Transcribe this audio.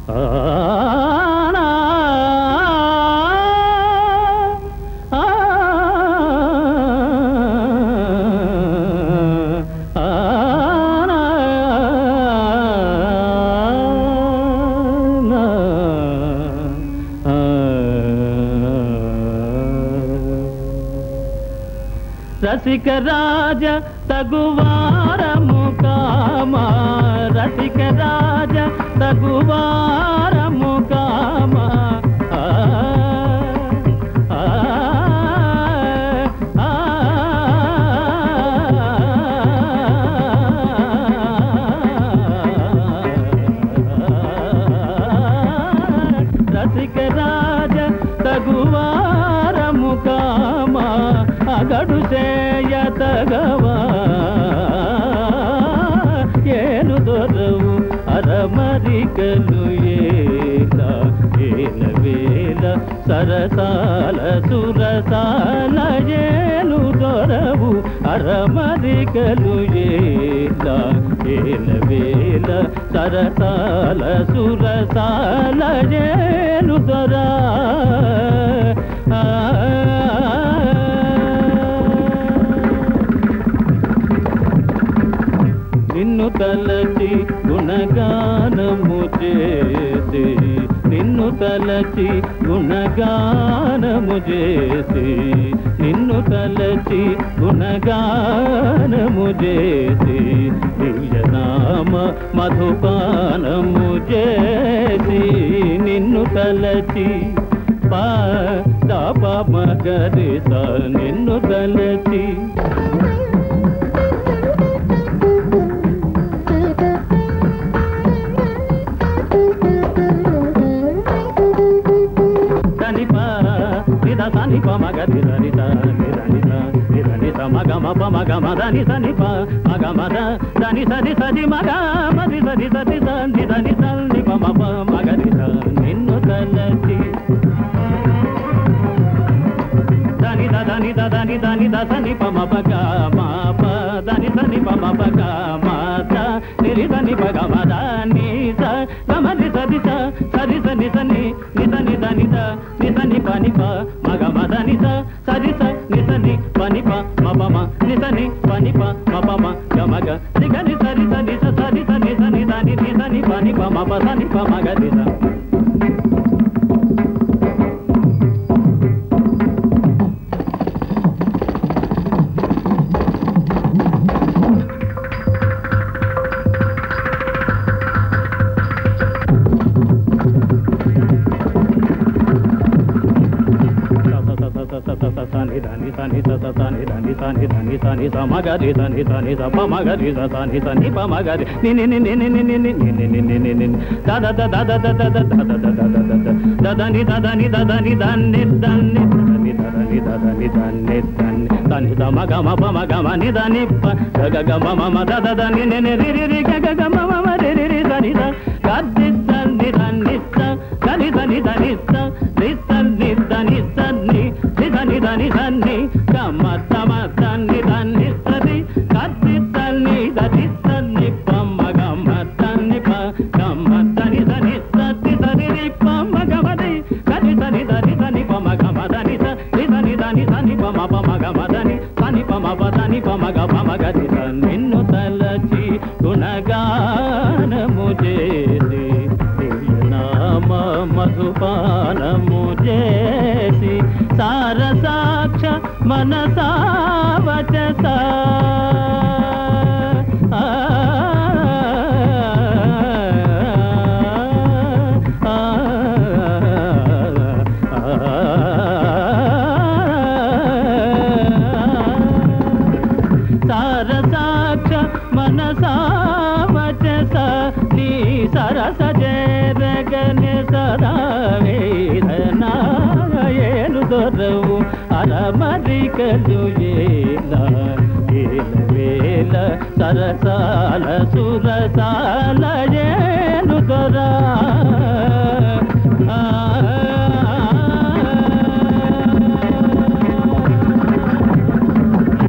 రసిక రాజ తగువారము comma రసిక రాజ తగువారము comma ఆ, ఆ, ఆ, రసిక రాజ తగువారము కామా అగడు చేయ తగవా ఏను దొరవు అరమరికలు ఏల ఏల వేల సరసాల సురసాల ఏను దొరవు అరమరికలు ఏల ఏల వేల సరసాల సురసాల ఏను దొరా నిన్ను తలచి గుణగానము చేసి నిన్ను తలచి గుణగానము చేసి నిన్ను తలచి గుణగానము చేసి దివ్యనామ మధుపానము చేసి నిన్ను తలచి పా దాప మగరిస నిన్ను తలచి సనిప నిద సనిప మగ నిద నిద నిద నిద నిద నిద మగ మప మగ మద ని సనిప మగ మద దని సరి సరి మగ మది సరి సరి స నిద నిద నిప మప మగ నిద నిన్ను తలచి దని ద దని ద దని దని ద సని ప మ ప గ మ ప దని సని ప మ ప గ మ ద నిరి దని ప గ మ ద ని స గ మ ని స ని స సరి స ని స ని ని ద ని ద ని ద ని స ని ప ని ప మ గ మ ద ని స సరి స ని స ని ప ని ప మ ప మ ని స ని ప ని ప మ ప మ గ మ గ ని గ ని సరి స ని స సరి స ని స ని ద ని ని స ని ప ని ప మ ప స ని ప మ గ ని స దదని దదని దదని దాన్ని దాన్ని దదని దదని దదని దాన్ని దాన్ని దాని దమ గమ పమ గమ ని దని ప గగ గమ మమ దద దని ని ని రి రి రి గగ గమ మమ రి రి రి దని ద గద్ది దని దని స దని దని దని స ని స ని దని స ని ని దని దని దని గమ తమ దని దని సరి గద్ది దని గది సని పమ గమ దని ప గమ దని దని సతి దని రి పమ గమ ది గది దని దని దని పమ గమ దని స ని దని దని దని పమ పమ గమ దని సని పమ ప దని పమ గ పమ గది స నిన్ను తలచి గుణగానము చేసి దివ్యనామ మధుపానము చేసి సారసాక్ష మనసావచస ఆ, ఆ, సారసాక్ష మనసావచస నీ సరస జరగని సదా వేదనాయను దొరవు అరమరికలు ఏల ఏల వేల సరసాల సురసాల ఏను దొరా ఆ